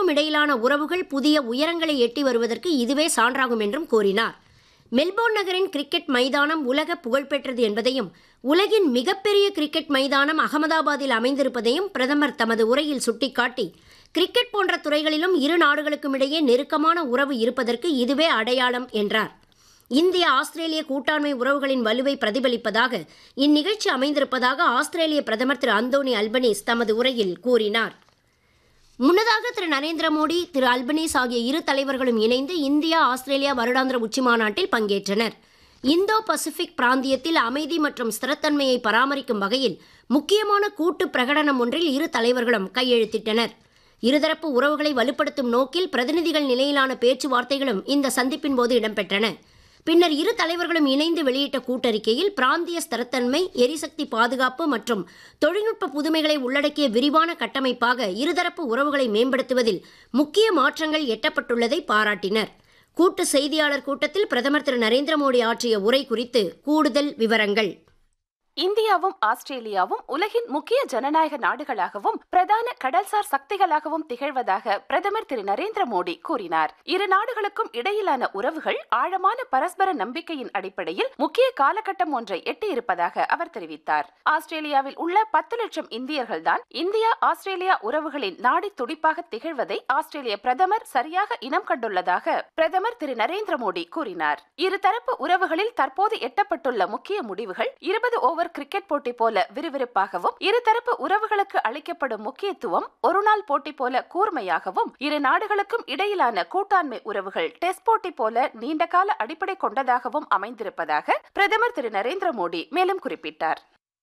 இந்தியாவுக்கும் இடையிலான உறவுகள் புதிய உயரங்களை எட்டி வருவதற்கு இதுவே சான்றாகும் என்றும் கூறினார் மெல்போர்ன் நகரின் கிரிக்கெட் மைதானம் உலக புகழ்பெற்றது என்பதையும் உலகின் மிகப்பெரிய கிரிக்கெட் மைதானம் அகமதாபாத்தில் அமைந்திருப்பதையும் பிரதமர் தமது உரையில் சுட்டிக்காட்டி கிரிக்கெட் போன்ற துறைகளிலும் இரு நாடுகளுக்கும் இடையே நெருக்கமான உறவு இருப்பதற்கு இதுவே அடையாளம் என்றார் இந்திய ஆஸ்திரேலிய கூட்டாண்மை உறவுகளின் வலுவை பிரதிபலிப்பதாக இந்நிகழ்ச்சி அமைந்திருப்பதாக ஆஸ்திரேலிய பிரதமர் திரு அந்தோனி அல்பனீஸ் தமது உரையில் கூறினார் முன்னதாக திரு நரேந்திர மோடி திரு அல்பனீஸ் ஆகிய இரு தலைவர்களும் இணைந்து இந்தியா ஆஸ்திரேலியா வருடாந்திர உச்சிமாநாட்டில் பங்கேற்றனர் இந்தோ பசிபிக் பிராந்தியத்தில் அமைதி மற்றும் ஸ்திரத்தன்மையை பராமரிக்கும் வகையில் முக்கியமான கூட்டு பிரகடனம் ஒன்றில் இரு தலைவர்களும் கையெழுத்திட்டனர் இருதரப்பு உறவுகளை வலுப்படுத்தும் நோக்கில் பிரதிநிதிகள் நிலையிலான பேச்சுவார்த்தைகளும் இந்த சந்திப்பின் போது இடம்பெற்றன பின்னர் இரு தலைவர்களும் இணைந்து வெளியிட்ட கூட்டறிக்கையில் பிராந்திய ஸ்திரத்தன்மை எரிசக்தி பாதுகாப்பு மற்றும் தொழில்நுட்ப புதுமைகளை உள்ளடக்கிய விரிவான கட்டமைப்பாக இருதரப்பு உறவுகளை மேம்படுத்துவதில் முக்கிய மாற்றங்கள் எட்டப்பட்டுள்ளதை பாராட்டினர் கூட்டு செய்தியாளர் கூட்டத்தில் பிரதமர் திரு நரேந்திர மோடி ஆற்றிய உரை குறித்து கூடுதல் விவரங்கள் இந்தியாவும் ஆஸ்திரேலியாவும் உலகின் முக்கிய ஜனநாயக நாடுகளாகவும் பிரதான கடல்சார் சக்திகளாகவும் திகழ்வதாக பிரதமர் திரு நரேந்திர மோடி கூறினார் இரு நாடுகளுக்கும் இடையிலான உறவுகள் ஆழமான பரஸ்பர நம்பிக்கையின் அடிப்படையில் முக்கிய காலகட்டம் ஒன்றை எட்டியிருப்பதாக அவர் தெரிவித்தார் ஆஸ்திரேலியாவில் உள்ள பத்து லட்சம் இந்தியர்கள்தான் இந்தியா ஆஸ்திரேலியா உறவுகளின் நாடி துடிப்பாக திகழ்வதை ஆஸ்திரேலிய பிரதமர் சரியாக இனம் கண்டுள்ளதாக பிரதமர் திரு நரேந்திர மோடி கூறினார் இருதரப்பு உறவுகளில் தற்போது எட்டப்பட்டுள்ள முக்கிய முடிவுகள் இருபது ஓவர் கிரிக்கெட் போட்டி போல விறுவிறுப்பாகவும் இருதரப்பு உறவுகளுக்கு அளிக்கப்படும் முக்கியத்துவம் ஒருநாள் போட்டி போல கூர்மையாகவும் இரு நாடுகளுக்கும் இடையிலான கூட்டாண்மை உறவுகள் டெஸ்ட் போட்டி போல நீண்டகால அடிப்படை கொண்டதாகவும் அமைந்திருப்பதாக பிரதமர் திரு நரேந்திர மோடி மேலும் குறிப்பிட்டார்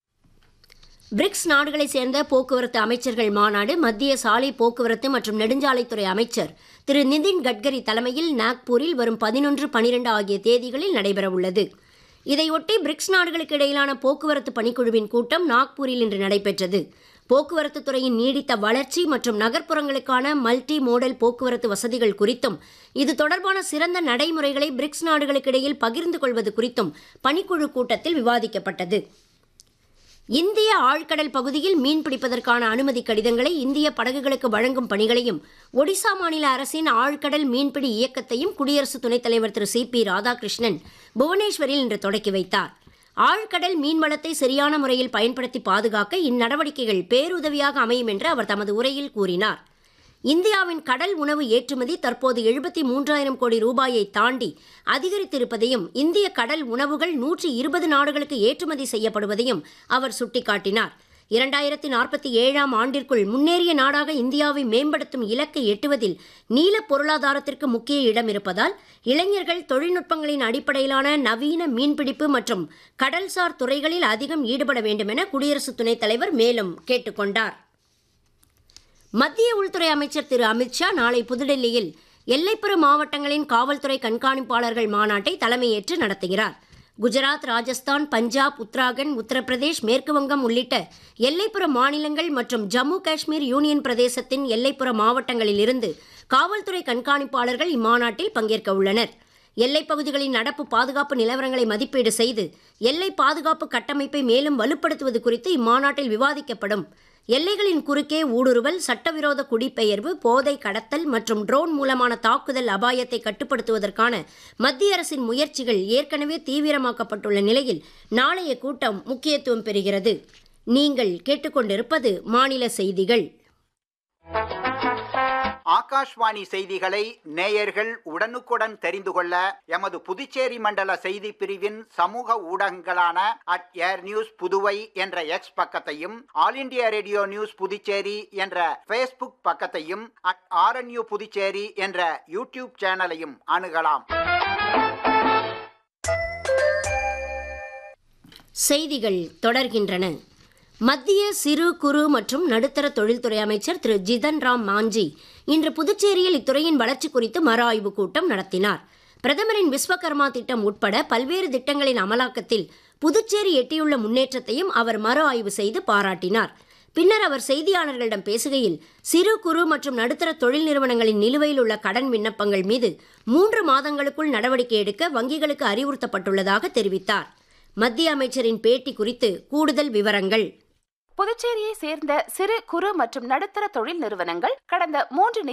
பிரிக்ஸ் நாடுகளைச் சேர்ந்த போக்குவரத்து அமைச்சர்கள் மாநாடு மத்திய சாலை போக்குவரத்து மற்றும் நெடுஞ்சாலைத்துறை அமைச்சர் திரு நிதின் கட்கரி தலைமையில் நாக்பூரில் வரும் பதினொன்று பனிரெண்டு ஆகிய தேதிகளில் நடைபெறவுள்ளது இதையொட்டி பிரிக்ஸ் நாடுகளுக்கு இடையிலான போக்குவரத்து பணிக்குழுவின் கூட்டம் நாக்பூரில் இன்று நடைபெற்றது போக்குவரத்து துறையின் நீடித்த வளர்ச்சி மற்றும் நகர்ப்புறங்களுக்கான மல்டி மோடல் போக்குவரத்து வசதிகள் குறித்தும் இது தொடர்பான சிறந்த நடைமுறைகளை பிரிக்ஸ் நாடுகளுக்கு இடையில் பகிர்ந்து கொள்வது குறித்தும் பணிக்குழு கூட்டத்தில் விவாதிக்கப்பட்டது இந்திய ஆழ்கடல் பகுதியில் மீன் பிடிப்பதற்கான அனுமதி கடிதங்களை இந்திய படகுகளுக்கு வழங்கும் பணிகளையும் ஒடிசா மாநில அரசின் ஆழ்கடல் மீன்பிடி இயக்கத்தையும் குடியரசு துணைத் தலைவர் திரு சி பி ராதாகிருஷ்ணன் புவனேஸ்வரில் இன்று தொடக்கி வைத்தார் ஆழ்கடல் மீன்வளத்தை சரியான முறையில் பயன்படுத்தி பாதுகாக்க இந்நடவடிக்கைகள் பேருதவியாக அமையும் என்று அவர் தமது உரையில் கூறினார் இந்தியாவின் கடல் உணவு ஏற்றுமதி தற்போது எழுபத்தி மூன்றாயிரம் கோடி ரூபாயை தாண்டி அதிகரித்திருப்பதையும் இந்திய கடல் உணவுகள் நூற்றி இருபது நாடுகளுக்கு ஏற்றுமதி செய்யப்படுவதையும் அவர் சுட்டிக்காட்டினார் இரண்டாயிரத்தி நாற்பத்தி ஏழாம் ஆண்டிற்குள் முன்னேறிய நாடாக இந்தியாவை மேம்படுத்தும் இலக்கை எட்டுவதில் நீல பொருளாதாரத்திற்கு முக்கிய இடம் இருப்பதால் இளைஞர்கள் தொழில்நுட்பங்களின் அடிப்படையிலான நவீன மீன்பிடிப்பு மற்றும் கடல்சார் துறைகளில் அதிகம் ஈடுபட வேண்டும் என குடியரசு துணைத் தலைவர் மேலும் கேட்டுக்கொண்டார் மத்திய உள்துறை அமைச்சர் திரு அமித்ஷா நாளை புதுடெல்லியில் எல்லைப்புற மாவட்டங்களின் காவல்துறை கண்காணிப்பாளர்கள் மாநாட்டை தலைமையேற்று நடத்துகிறார் குஜராத் ராஜஸ்தான் பஞ்சாப் உத்தராகண்ட் உத்தரப்பிரதேஷ் மேற்குவங்கம் உள்ளிட்ட எல்லைப்புற மாநிலங்கள் மற்றும் ஜம்மு காஷ்மீர் யூனியன் பிரதேசத்தின் எல்லைப்புற மாவட்டங்களில் இருந்து காவல்துறை கண்காணிப்பாளர்கள் இம்மாநாட்டில் பங்கேற்க உள்ளனர் எல்லைப் பகுதிகளின் நடப்பு பாதுகாப்பு நிலவரங்களை மதிப்பீடு செய்து எல்லை பாதுகாப்பு கட்டமைப்பை மேலும் வலுப்படுத்துவது குறித்து இம்மாநாட்டில் விவாதிக்கப்படும் எல்லைகளின் குறுக்கே ஊடுருவல் சட்டவிரோத குடிபெயர்வு போதை கடத்தல் மற்றும் ட்ரோன் மூலமான தாக்குதல் அபாயத்தை கட்டுப்படுத்துவதற்கான மத்திய அரசின் முயற்சிகள் ஏற்கனவே தீவிரமாக்கப்பட்டுள்ள நிலையில் நாளைய கூட்டம் முக்கியத்துவம் பெறுகிறது நீங்கள் கேட்டுக்கொண்டிருப்பது மாநில செய்திகள் ஆகாஷ்வாணி செய்திகளை நேயர்கள் உடனுக்குடன் தெரிந்து கொள்ள எமது புதுச்சேரி மண்டல செய்தி பிரிவின் சமூக ஊடகங்களான அட் ஏர் நியூஸ் புதுவை என்ற எக்ஸ் பக்கத்தையும் all India radio news Puducherry என்ற ஃபேஸ்புக் பக்கத்தையும் அட் ஆர்என்யூ புதுச்சேரி என்ற யூடியூப் சேனலையும் அணுகலாம் செய்திகள் தொடர்கின்றன மத்திய சிறு குறு மற்றும் நடுத்தர தொழில்துறை அமைச்சர் திரு ஜிதன் ராம் மாஞ்சி இன்று புதுச்சேரியில் இத்துறையின் வளர்ச்சி குறித்து மறு ஆய்வுக் கூட்டம் நடத்தினார் பிரதமரின் விஸ்வகர்மா திட்டம் உட்பட பல்வேறு திட்டங்களின் அமலாக்கத்தில் புதுச்சேரி எட்டியுள்ள முன்னேற்றத்தையும் அவர் மறு ஆய்வு செய்து பாராட்டினார் பின்னர் அவர் செய்தியாளர்களிடம் பேசுகையில் சிறு குறு மற்றும் நடுத்தர தொழில் நிறுவனங்களின் நிலுவையில் உள்ள கடன் விண்ணப்பங்கள் மீது மூன்று மாதங்களுக்குள் நடவடிக்கை எடுக்க வங்கிகளுக்கு அறிவுறுத்தப்பட்டுள்ளதாக தெரிவித்தார் மத்திய அமைச்சரின் பேட்டி குறித்து கூடுதல் விவரங்கள் புதுச்சேரியை சேர்ந்த சிறு குறு மற்றும் நடுத்தர தொழில் நிறுவனங்கள் கடந்த மூன்று